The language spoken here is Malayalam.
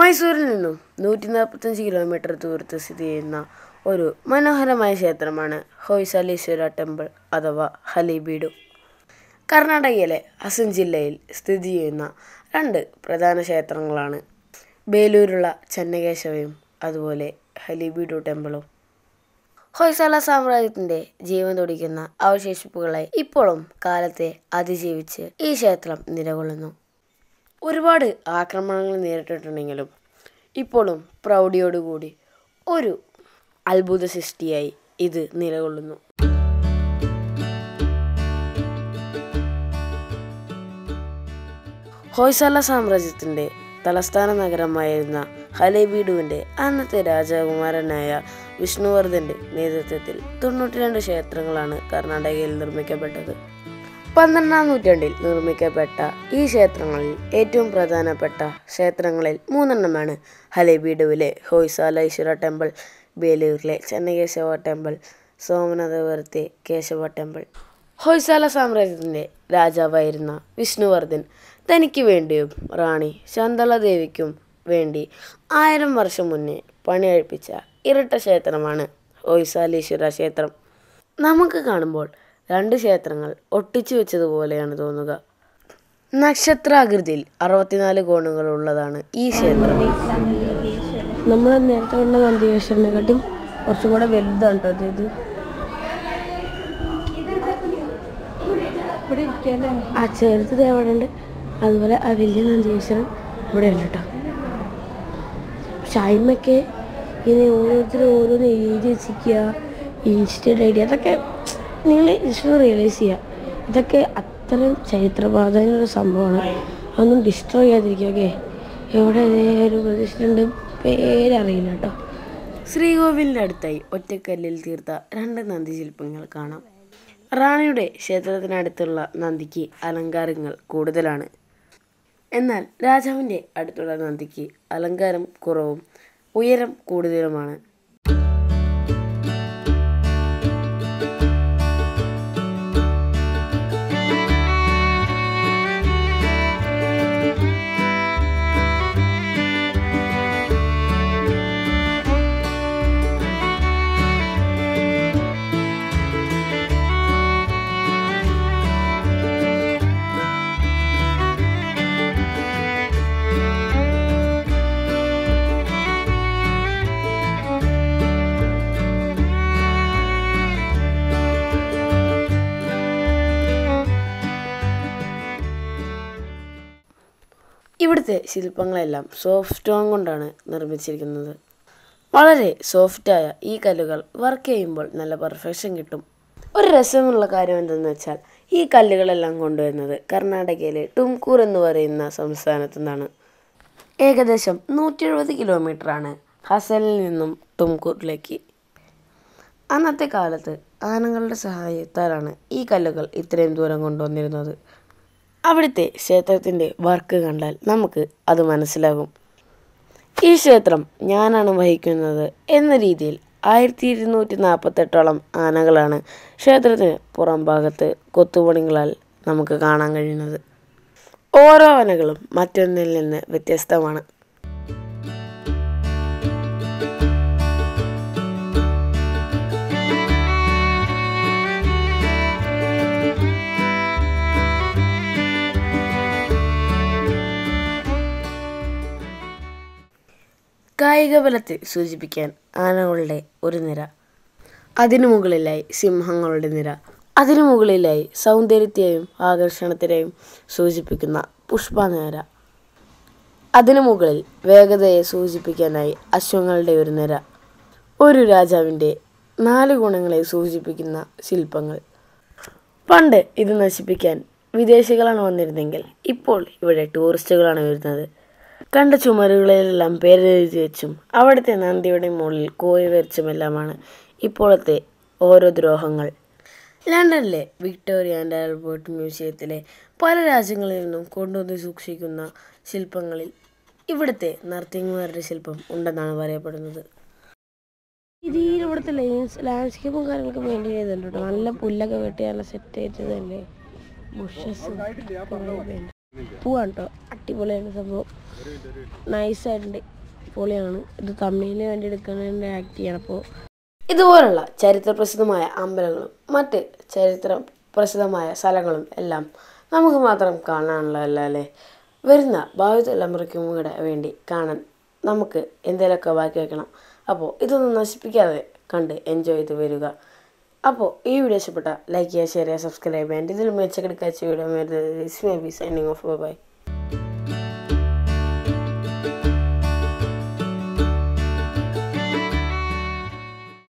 മൈസൂരിൽ നിന്നും നൂറ്റി നാൽപ്പത്തഞ്ച് കിലോമീറ്റർ ദൂരത്ത് സ്ഥിതി ചെയ്യുന്ന ഒരു മനോഹരമായ ക്ഷേത്രമാണ് ഹൊയ്സാലേശ്വര ടെമ്പിൾ അഥവാ ഹലിബീഡു കർണാടകയിലെ അസം ജില്ലയിൽ സ്ഥിതി ചെയ്യുന്ന രണ്ട് പ്രധാന ക്ഷേത്രങ്ങളാണ് ബേലൂരുള്ള ചെന്നകേശവയും അതുപോലെ ഹലിബീഡു ടെമ്പിളും ഹൊയ്സാല സാമ്രാജ്യത്തിന്റെ ജീവൻ തുടിക്കുന്ന അവശേഷിപ്പുകളെ ഇപ്പോഴും കാലത്തെ അതിജീവിച്ച് ഈ ക്ഷേത്രം നിലകൊള്ളുന്നു ഒരുപാട് ആക്രമണങ്ങൾ നേരിട്ടിട്ടുണ്ടെങ്കിലും ഇപ്പോഴും പ്രൗഢിയോടുകൂടി ഒരു അത്ഭുത സൃഷ്ടിയായി ഇത് നിലകൊള്ളുന്നു ഹോയ്സാല സാമ്രാജ്യത്തിന്റെ തലസ്ഥാന നഗരമായിരുന്ന ഹലേബീഡുവിന്റെ അന്നത്തെ രാജകുമാരനായ വിഷ്ണുവർദ്ധന്റെ നേതൃത്വത്തിൽ തൊണ്ണൂറ്റിരണ്ട് ക്ഷേത്രങ്ങളാണ് കർണാടകയിൽ നിർമ്മിക്കപ്പെട്ടത് പന്ത്രണ്ടാം നൂറ്റാണ്ടിൽ നിർമ്മിക്കപ്പെട്ട ഈ ക്ഷേത്രങ്ങളിൽ ഏറ്റവും പ്രധാനപ്പെട്ട ക്ഷേത്രങ്ങളിൽ മൂന്നെണ്ണമാണ് ഹലേബീഡുവിലെ ഹോയ്സാലേശ്വര ടെമ്പിൾ ബേലൂരിലെ ചെന്നകേശവ ടെമ്പിൾ സോമനാഥപുരത്തെ കേശവ ടെമ്പിൾ ഹൊയ്സാല സാമ്രാജ്യത്തിൻ്റെ രാജാവായിരുന്ന വിഷ്ണുവർദ്ധൻ തനിക്ക് വേണ്ടിയും റാണി ശാന്തളദേവിക്കും വേണ്ടി ആയിരം വർഷം മുന്നേ പണികഴിപ്പിച്ച ഇരട്ട ക്ഷേത്രമാണ് ഹൊയ്സാലേശ്വര ക്ഷേത്രം നമുക്ക് കാണുമ്പോൾ രണ്ട് ക്ഷേത്രങ്ങൾ ഒട്ടിച്ചു വെച്ചതുപോലെയാണ് തോന്നുക നക്ഷത്രാകൃതിയിൽ അറുപത്തിനാല് കോണുകളുള്ളതാണ് ഈ ക്ഷേത്രം നമ്മൾ നേരത്തെ കണ്ട നന്ദികേശ്വരനെക്കാട്ടും കുറച്ചും കൂടെ വലുതാണ് കേട്ടോ ഇത് ഇവിടെ ഇരിക്കാല്ലേ ആ ചെറുത് അവിടെ ഉണ്ട് അതുപോലെ ആ വലിയ നന്ദികേശ്വരൻ ഇവിടെ ഉണ്ട് കേട്ടോ പക്ഷെ അതിന്മൊക്കെ ഇങ്ങനെ ഓരോരുത്തരും ഓരോന്ന് എഴുതി വെച്ചിരിക്കുക ഇൻസ്റ്റന്റ് ഐഡിയ അതൊക്കെ നിങ്ങൾ ജസ്റ്റ് റിയലൈസ് ചെയ്യുക ഇതൊക്കെ അത്രയും ചരിത്ര പ്രാധാന്യമുള്ള സംഭവമാണ് അതൊന്നും ഡിസ്ട്രോയ് ചെയ്യാതിരിക്കുക ഓക്കെ എവിടെ ദേ ഒരു പ്രതിഷ്ഠയുണ്ട് പേരറിയില്ല കേട്ടോ ശ്രീകോവിലിൻ്റെ അടുത്തായി ഒറ്റക്കല്ലിൽ തീർത്ത രണ്ട് നന്ദി ശില്പങ്ങൾ കാണാം റാണിയുടെ ക്ഷേത്രത്തിനടുത്തുള്ള നന്ദിക്ക് അലങ്കാരങ്ങൾ കൂടുതലാണ് എന്നാൽ രാജാവിൻ്റെ അടുത്തുള്ള നന്ദിക്ക് അലങ്കാരം കുറവും ഉയരം കൂടുതലുമാണ് ഇവിടുത്തെ ശില്പങ്ങളെല്ലാം സോഫ്റ്റ് സ്റ്റോൺ കൊണ്ടാണ് നിർമ്മിച്ചിരിക്കുന്നത് വളരെ സോഫ്റ്റായ ഈ കല്ലുകൾ വർക്ക് ചെയ്യുമ്പോൾ നല്ല പെർഫെക്ഷൻ കിട്ടും ഒരു രസമുള്ള കാര്യം എന്തെന്ന് വെച്ചാൽ ഈ കല്ലുകളെല്ലാം കൊണ്ടുവരുന്നത് കർണാടകയിലെ ടുംകൂർ എന്ന് പറയുന്ന സംസ്ഥാനത്തു നിന്നാണ് ഏകദേശം നൂറ്റി എഴുപത് കിലോമീറ്ററാണ് ഹസനിൽ നിന്നും ടുംകൂറിലേക്ക് അന്നത്തെ കാലത്ത് ആനകളുടെ സഹായത്താലാണ് ഈ കല്ലുകൾ ഇത്രയും ദൂരം കൊണ്ടുവന്നിരുന്നത് അവിടുത്തെ ക്ഷേത്രത്തിൻ്റെ വർക്ക് കണ്ടാൽ നമുക്ക് അത് മനസ്സിലാകും ഈ ക്ഷേത്രം ഞാനാണ് വഹിക്കുന്നത് എന്ന രീതിയിൽ ആയിരത്തി ഇരുന്നൂറ്റി നാൽപ്പത്തെട്ടോളം ആനകളാണ് ക്ഷേത്രത്തിന് പുറം ഭാഗത്ത് കൊത്തുപണികളാൽ നമുക്ക് കാണാൻ കഴിയുന്നത് ഓരോ ആനകളും മറ്റൊന്നിൽ നിന്ന് വ്യത്യസ്തമാണ് കായിക ബലത്തെ സൂചിപ്പിക്കാൻ ആനകളുടെ ഒരു നിര അതിനു മുകളിലായി സിംഹങ്ങളുടെ നിര അതിനു മുകളിലായി സൗന്ദര്യത്തെയും ആകർഷണത്തിനെയും സൂചിപ്പിക്കുന്ന പുഷ്പനിര അതിനു മുകളിൽ വേഗതയെ സൂചിപ്പിക്കാനായി അശ്വങ്ങളുടെ ഒരു നിര ഒരു രാജാവിൻ്റെ നാല് ഗുണങ്ങളെ സൂചിപ്പിക്കുന്ന ശില്പങ്ങൾ പണ്ട് ഇത് നശിപ്പിക്കാൻ വിദേശികളാണ് വന്നിരുന്നെങ്കിൽ ഇപ്പോൾ ഇവിടെ ടൂറിസ്റ്റുകളാണ് വരുന്നത് കണ്ട ചുമരുകളിലെല്ലാം പേരെഴുതി വെച്ചും അവിടുത്തെ നന്ദിയുടെ മുകളിൽ കോഴി വരച്ചുമെല്ലാമാണ് ഇപ്പോഴത്തെ ഓരോ ദ്രോഹങ്ങൾ ലണ്ടനിലെ വിക്ടോറിയ ആൻഡ് ആൽബർട്ട് മ്യൂസിയത്തിലെ പല രാജ്യങ്ങളിൽ നിന്നും കൊണ്ടുവന്ന് സൂക്ഷിക്കുന്ന ശില്പങ്ങളിൽ ഇവിടുത്തെ നർത്തകിമാരുടെ ശില്പം ഉണ്ടെന്നാണ് പറയപ്പെടുന്നത് രീതിയിൽ ഇവിടുത്തെ ലാൻഡ്സ്കേപ്പും കാര്യങ്ങളൊക്കെ മെയിൻറ്റെയിൻ ചെയ്തിട്ടുണ്ട് കേട്ടോ നല്ല പുല്ലൊക്കെ വെട്ടി നല്ല സെറ്റ് ചെയ്തതല്ലേ ബുഷസ് പൂവാണ് കേട്ടോ അടിപൊളിയാണ് സംഭവം നൈസായിട്ടുണ്ട് പൊളിയാണ് ഇത് തമിഴിന് വേണ്ടി എടുക്കാൻ ആക്ട് ചെയ്യണം അപ്പോൾ ഇതുപോലുള്ള ചരിത്ര പ്രസിദ്ധമായ അമ്പലങ്ങളും മറ്റ് ചരിത്ര പ്രസിദ്ധമായ സ്ഥലങ്ങളും എല്ലാം നമുക്ക് മാത്രം കാണാനുള്ളതല്ല അല്ലേ വരുന്ന ഭാവി തലമുറയ്ക്കും കൂടെ വേണ്ടി കാണാൻ നമുക്ക് എന്തെങ്കിലുമൊക്കെ ബാക്കി വെക്കണം അപ്പോൾ ഇതൊന്നും നശിപ്പിക്കാതെ കണ്ട് എൻജോയ് ചെയ്ത് വരിക അപ്പോൾ ഈ വീഡിയോ ഇഷ്ടപ്പെട്ട ലൈക്ക് ചെയ്യുക ഷെയർ ചെയ്യുക സബ്സ്ക്രൈബ് ചെയ്യാൻ ഇതിൽ മെച്ചക്കെടുക്കാച്ച video may be signing off by